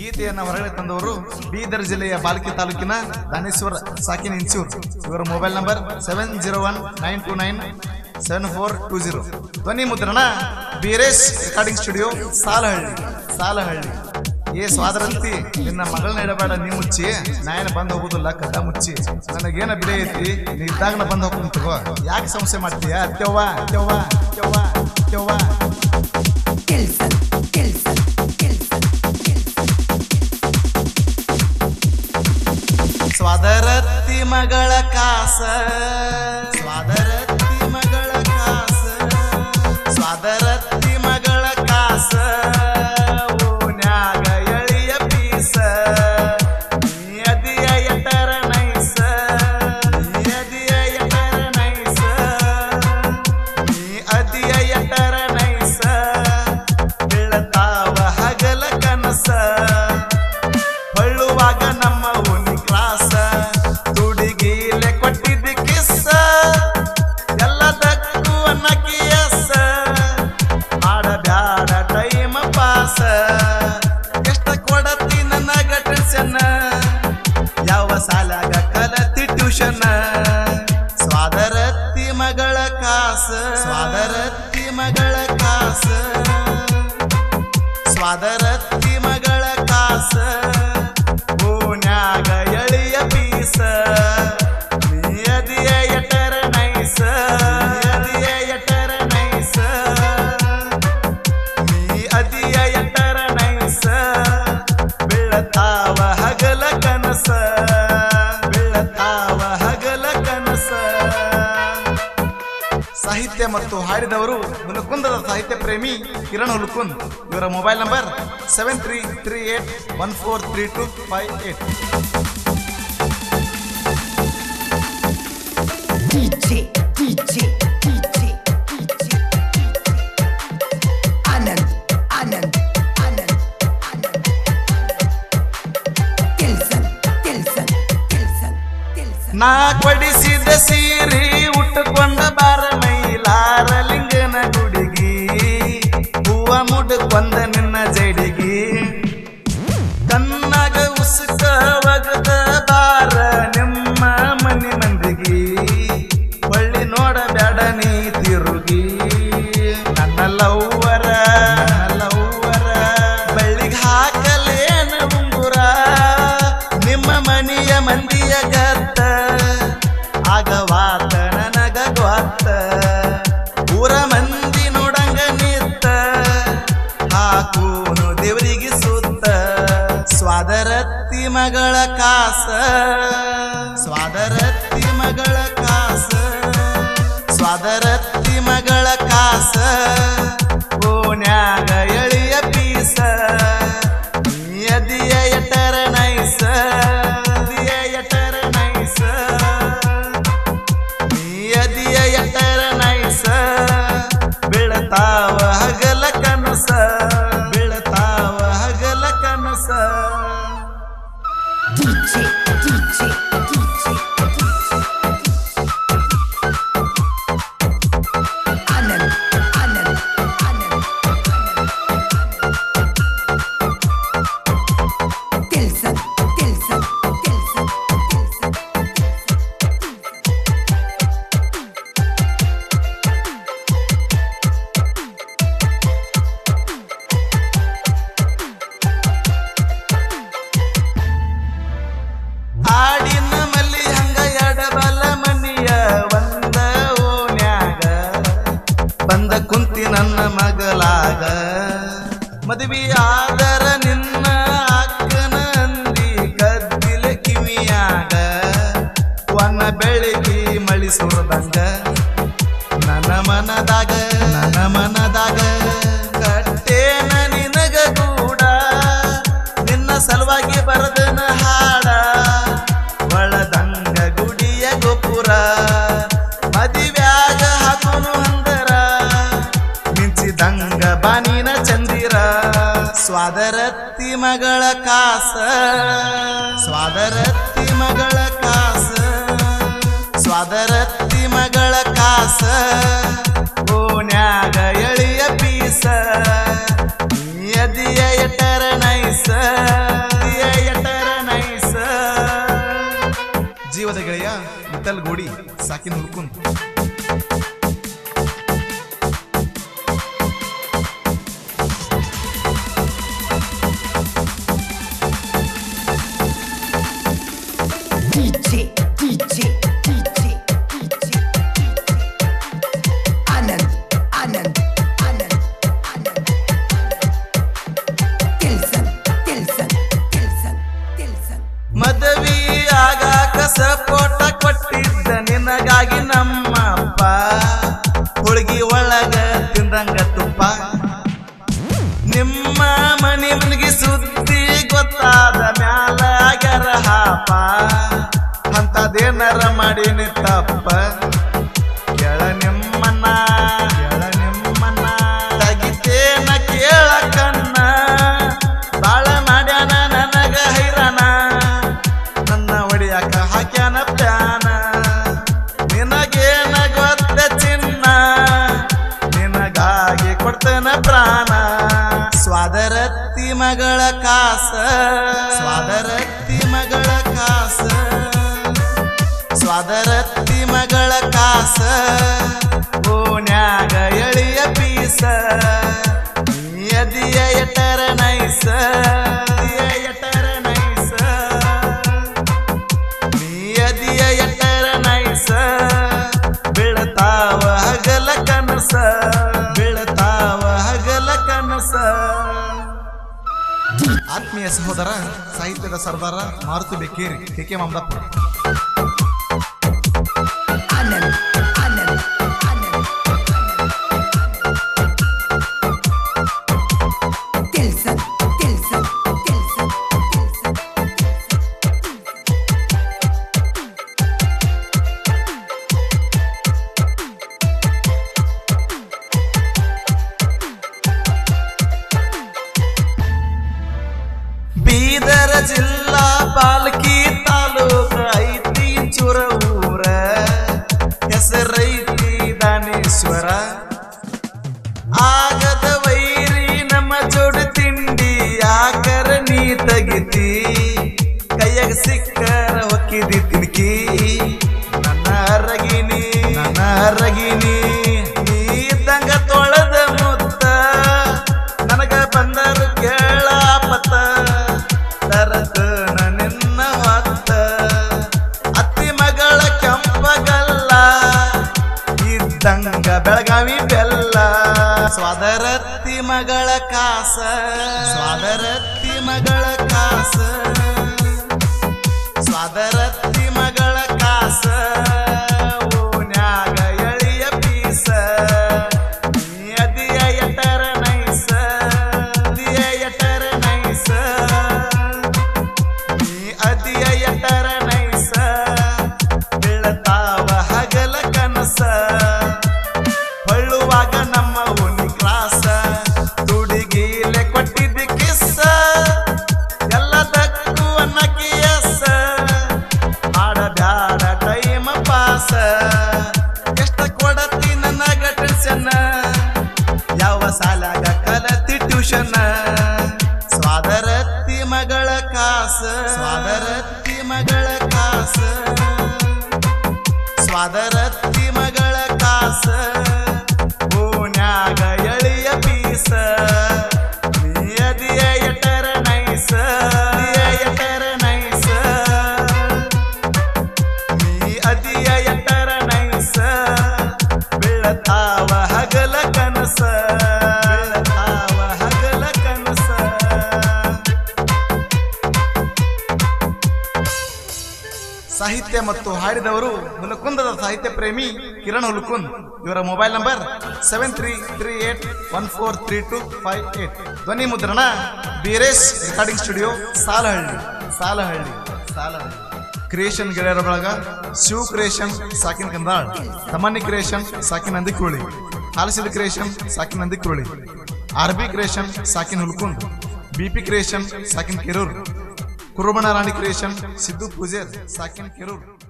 ಗೀತೆಯನ್ನು ಹೊರಗಡೆ ತಂದವರು ಬೀದರ್ ಜಿಲ್ಲೆಯ ಬಾಲ್ಕಿ ತಾಲೂಕಿನ ದಾನೇಶ್ವರ ಸಾಕಿನ ಇನ್ಸೂರ್ ಇವರ mobile number seven zero one nine two nine seven four two zero ಧ್ವನಿ ಮುದ್ರಣ ಬೀರೇಶ್ ರೆಕಾರ್ಡಿಂಗ್ ಸ್ಟುಡಿಯೋ ಸಾಲಹಳ್ಳಿ ಸಾಲಹಳ್ಳಿ ಏ ಸ್ವಾದರಂತಿ ನಿನ್ನ ಮಗಳನ್ನ ಇಡಬೇಡ ನೀ ಮುಚ್ಚಿ ನಾಯನ ಬಂದ್ ಹೋಗುದಿಲ್ಲ ಕದ್ದ ಮುಚ್ಚಿ ನನಗೇನ ಬಿಲೆ ಐತಿ ನೀ ಇದ್ದಾಗ ಬಂದ್ ಹೋಗ್ತೀನಿ ತಗೋ ಯಾಕೆ ಸಮಸ್ಯೆ ಮಾಡ್ತೀಯ ಅತ್ಯವ್ವ ಅತ್ಯವ್ವ ಅತ್ಯವ್ವ ಅತ್ಯವ್ವ Gelsen, Gelsen, Gelsen, Gelsen. ಸ್ವಾದರತ್ತಿ ಮಗಳ ಕಾಸ ಸ್ವಾದರತ್ತಿ ಮಗಳ ಕಾಸ ಸ್ವಾದರತ್ತಿ ಮಗಳ ಕಾಸ ಓನ್ಯಾಗ ಎಳಿಯ ಪೀಸ ನೀ ಅದಿಯ ಎಟರ ನೈಸ ನೀ ಅದಿಯ ಎಟರ ನೈಸ ನೀ ಅದಿಯ ಎಟರ ನೈಸ ಬೀಳತಾವ ಹಗಲ ಕನಸ ಹೊಳ್ಳುವಾಗ ನಮ್ಮ ಓನಿ ಕ್ಲಾಸ ತುಡಿಗೀಲೆ ಕೊಟ್ಟಿದ್ದ ಕಿಸ್ಸ ಎಲ್ಲದಕ್ಕೂ ಅನ್ನಕಿಯಸ ಮಾಡಬ್ಯಾಡ ಟೈಮ್ ಪಾಸ ಎಷ್ಟ ಕೊಡತಿ ನನಗ ಟೆನ್ಷನ್ ಯಾವ ಸಾಲಾಗ ಕಲತಿ ಟ್ಯೂಷನ್ ಸ್ವಾದರತ್ತಿ ಮಗಳ ಕಾಸ ಸ್ವಾದರತ್ತಿ ಮಗಳ ಕಾಸ ಸ್ವಾದರತ್ತಿ ಮಗಳ ಕಾಸ ಓನ್ಯಾಗ ಎಳಿಯ ಪೀಸ ನಿಯದಿಯ ಎಟರ ನೈಸ ನಿಯದಿಯ ಎಟರ ನೈಸ ನೀ ಅದಿಯ ಎಟರ ನೈಸ ಬೀಳತಾವ ಹಗಲ ಕನಸ ಬೀಳತಾವ ಹಗಲ ಕನಸ ಸಾಹಿತ್ಯ ಮತ್ತು ಹಾಡಿದವರು ಹುಲಕುಂದದ ಸಾಹಿತ್ಯ ಪ್ರೇಮಿ ಕಿರಣ್ ಹುಲಕುಂದ್ ಇವರ mobile number seven three three eight one four three two five eight DJ, DJ, DJ, DJ, Anand, Anand, Anand, Anand. Gelsen, Gelsen, Gelsen, Gelsen. ನಾ ಕೊಡಿಸಿದ ಸೀರಿ ಉಟ್ಟುಕೊಂಡ ಬಾರ ಮೈಲಾರ ಲಿಂಗನ ಗುಡಿಗಿ ಹೂವ ಮುಡ್ಕೊಂಡ ನಿನ್ನ ಜಡಿಗಿ ಕಣ್ಣಾಗ ಉಸುಕ ಒಗದ ಬಾರ ನಿಮ್ಮ ಮನಿ ಮಂದಿಗಿ ಹೊಳ್ಳಿ ನೋಡಬೇಡ ನೀ ತಿರುಗಿ ನನ್ನ ಲವ್ವರ ಲವ್ವರ ಬೆಳ್ಳಿಗೆ ಹಾಕಲೇನ ಉಂಗುರ ನಿಮ್ಮ ಮನಿಯ ಮಂದಿಯ ಗತ್ತ ಆಗವಾತ ನನಗ ಗೊತ್ತ ಊರ ಮಂದಿ ನೋಡಂಗ ನಿತ್ತ ಹಾಕೂನು ದೇವರಿಗೆ ಸುತ್ತ ಸ್ವಾದರತ್ತಿ ಮಗಳ ಕಾಸ ಸ್ವಾದರತ್ತಿ ಮಗಳ ಕಾಸ ಸ್ವಾದರತ್ತಿ ಮಗಳ ಕಾಸ ಓನ್ಯಾಗ ಎಳಿಯ ಪೀಸ ನೀ ಅದಿಯ ಎಟರ ನೈಸ ಅದಿಯ ಎಟರ ನೈಸ ನೀ ಅದಿಯ ಎಟರ ನೈಸ ಬೀಳತಾವ ಹಗಲ ಕನಸ ಬೀಳತಾವ ಹಗಲ ಕನಸ DJ, DJ, DJ, Anand, Anand, Anand, Anand. Gelsen, Gelsen, Gelsen, Gelsen, ಆಡಿನ ಮಲ್ಲಿ ಹಂಗ ಎಡಬಲ ಮನಿಯ ಒಂದ ಓನ್ಯಾಗ ಬಂದ ಕುಂತಿ ನನ್ನ ಮಗಲಾಗ ಮದುವೆ ಆದರ ನಿನ್ನ ಅಕ್ಕನ ಅಂದಿ ಕದ್ದಿಲ ಕಿವಿಯಾಗ ವನ ಬೆಳಗಿ ಮಳಿ ಸುರದಂಗ ನನ್ನ ಮನದಾಗ ನನ್ನ ಮನದಾಗ ಕಟ್ಟೇನ ನಿನಗ ಕೂಡ ನಿನ್ನ ಸಲುವಾಗಿ ಬರದನ ಹಾಡ ಒಳದಂಗ ಗುಡಿಯ ಗೋಪುರ ಮದಿವ್ಯಾಗ ಹಾಕೋನು ಅಂದರ ಮಿಂಚಿದಂಗ ಬಾನಿನ ಚಂದಿರ ಸ್ವಾದರತ್ತಿ ಮಗಳ ಕಾಸ ಸ್ವಾದರತ್ತಿ ಮಗಳ ಕಾಸ ಸ್ವಾದರತ್ತಿ ಮಗಳ ಕಾಸ ಓನ್ಯಾಗ ಎಳಿಯ ಪೀಸ ನೀ ಅದಿಯ ಎಟರ ನೈಸ ಅದಿಯ ಎಟರ ನೈಸ ಜೀವದ ಗೆಳೆಯ Vithal ಗೋಡಿ ಸಾಕಿನ ಹುಡ್ಕುಂದ್ DJ, DJ, DJ, DJ, Anand, Anand, Anand, Anand. Tilson, Tilson, Tilson, Tilson. ಮದವಿ ಆಗಾಕ ಸಪೋಟ ಕೊಟ್ಟಿದ್ದ ನಿನಗಾಗಿ ನಮ್ಮ ಅಪ್ಪ ಹುಡುಗಿ ಒಳಗ ತಿಂದಂಗ ತುಪ್ಪ ನಿಮ್ಮ ಮನಿ ಮನಿಗೆ ಸುದ್ದಿ ಗೊತ್ತಾದ ಮ್ಯಾಲ ಆಗ್ಯಾರ ಹಾಪ ಅಂತದೇನರ ಮಾಡೀನಿ ತಪ್ಪ ಕೆಳ ನಿಮ್ಮನ್ನ ಕೆಳ ನಿಮ್ಮನ್ನ ತಗಿತೇನ ಕೇಳ ಕನ್ನ ಬಾಳ ಮಾಡ್ಯಾನ ನನಗ ಹೈರಾಣ ನನ್ನ ಒಡಿಯಾಕ ಹಾಕ್ಯಾನ ಪ್ಯಾನ ನಿನಗೇನ ಗೊತ್ತ ಚಿನ್ನ ನಿನಗಾಗಿ ಕೊಡ್ತೇನ ಪ್ರಾಣ ಸ್ವಾದರತ್ತಿ ಮಗಳ ಕಾಸ ಸ್ವಾದರತ್ತಿ ಮಗಳ ಕಾಸ ಸ್ವಾದರತ್ತಿ ಮಗಳ ಕಾಸ ಓನ್ಯಾಗ ಎಳಿಯ ಪೀಸ ನೀ ಅದಿಯ ಎಟರ ನೈಸ ಅದಿಯ ಎಟರ ನೈಸ ನೀ ಅದಿಯ ಎಟರ ನೈಸ ಬೀಳ್ತಾವ ಹಗಲ ಕನಸ ಬೀಳ್ತಾವ ಹಗಲ ಕನಸ ಆತ್ಮೀಯ ಸಹೋದರ ಸಾಹಿತ್ಯದ ಸರ್ದಾರ Maruti Bekkeri K K Mamadapur Anand, Anand, Anand, Anand. Tilson, Tilson, Tilson, Tilson. Bidar ಜಿಲ್ಲಾ ಪಾಲ್ಕಿ ತಾಲೂಕ ಐತಿ ಚುರ ಊರ ಹೆಸರೈತಿ ದಾನೇಶ್ವರ ಆಗದ ವೈರಿ ನಮ್ಮ ಜೋಡಿ ತಿಂಡಿ ಯಾಕರ ನೀ ತಗಿತಿ ಕೈಯಾಗ ಸಿಕ್ಕರ ಒಕ್ಕಿದಿ ತಿನ್ಕಿ ನನ್ನ ಅರಗಿನಿ ನನ್ನ ಅರಗಿನಿ ನೀ ಇದ್ದಂಗ ತೊಳೆದ ಮುತ್ತ ನನಗ ಬಂದರು ಕೇಳಾಪತ್ತ ತರತ ನಿನ್ನ ಹೊತ್ತ ಅತ್ತಿ ಮಗಳ ಕೆಂಪಗಲ್ಲ ಇದ್ದಂಗ ಬೆಳಗಾವಿ ಬೆಲ್ಲ ಸ್ವಾದರತ್ತಿ ಮಗಳ ಕಾಸ ಸ್ವಾದರತ್ತಿ ಮಗಳ ಕಾಸ ಸ್ವಾದರತ್ತಿ ಮಗಳ ಕಾಸ ಓನ್ಯಾಗ ಎಳಿಯ ಪೀಸ ನೀ ಅದಿಯ ಎಟರ ನೈಸ ಅದಿಯ ಎಟರ ನೈಸ ನೀ ಅದಿಯ ಎಟರ ನೈಸ ಬೀಳತಾವ ಹಗಲ ಕನಸ ಹೊಳ್ಳುವಾಗ ನಮ್ಮ ಓನಿ ಕ್ಲಾಸ ತುಡಿಗೀಲೆ ಕೊಟ್ಟಿದ್ದ ಕಿಸ್ಸ ಎಲ್ಲದಕ್ಕೂ ಅನ್ನಕ್ಕೆ ಎಸ್ಸ ಮಾಡಬ್ಯಾಡ ಟೈಮ್ ಪಾಸ ಎಷ್ಟ ಕೊಡತಿ ನನಗ ಟೆನ್ಷನ್ ಯಾವ ಸಾಲಾಗ ಕಲತಿ ಟ್ಯೂಷನ್ ಸ್ವಾದರತ್ತಿ ಮಗಳ ಕಾಸ ಸ್ವಾದರತ್ತಿ ಮಗಳ ಕಾಸ ಸ್ವಾದರತ್ತಿ ಮಗಳ ಕಾಸ ಓನ್ಯಾಗ ಎಳಿಯ ಪೀಸ ನೀ ಅದಿಯ ಎಟರ ನೈಸ ಅದಿಯ ಎಟರ ನೈಸ ನೀ ಅದಿಯ ಎಟರ ನೈಸ ಬೀಳತಾವ ಹಗಲ ಕನಸ ಬೀಳತಾವ ಹಗಲ ಕನಸ ಸಾಹಿತ್ಯ ಮತ್ತು ಹಾಡಿದವರು ಹುಲಕುಂದದ ಸಾಹಿತ್ಯ ಪ್ರೇಮಿ ಕಿರಣ್ ಹುಲಕುಂದ್ ಇವರ mobile number seven three three eight one four three two five eight ಧ್ವನಿ ಮುದ್ರಣ Beeresh recording studio Salahalli Salahalli Salahalli creation ಗೆಳೆಯರ ಬಳಗ ಶಿವ್ ಕ್ರಿಯೇಷನ್ ಸಾಕಿನ್ ಕಂದಾಳ್ ತಮನ್ನಿ ಕ್ರಿಯೇಷನ್ ಸಾಕಿನ್ ನಂದಿಕ್ರೋಳಿ ಹಾಲಸಿದ ಕ್ರಿಯೇಷನ್ ಸಾಕಿನ್ ನಂದಿಕ್ರೋಳಿ ಆರ್ ಬಿ ಕ್ರಿಯೇಷನ್ ಸಾಕಿನ್ ಹುಲ್ಕುಂದ್ ಬಿಪಿ ಕ್ರಿಯೇಷನ್ ಸಾಕಿನ್ ಕೆರೂರ್ ಕುರುಬಣ ರಾಣಿ ಕ್ರಿಯೇಷನ್ ಸಿದ್ದು ಪೂಜೇರ್ ಸಾಕಿನ್ ಕೆರೂರ್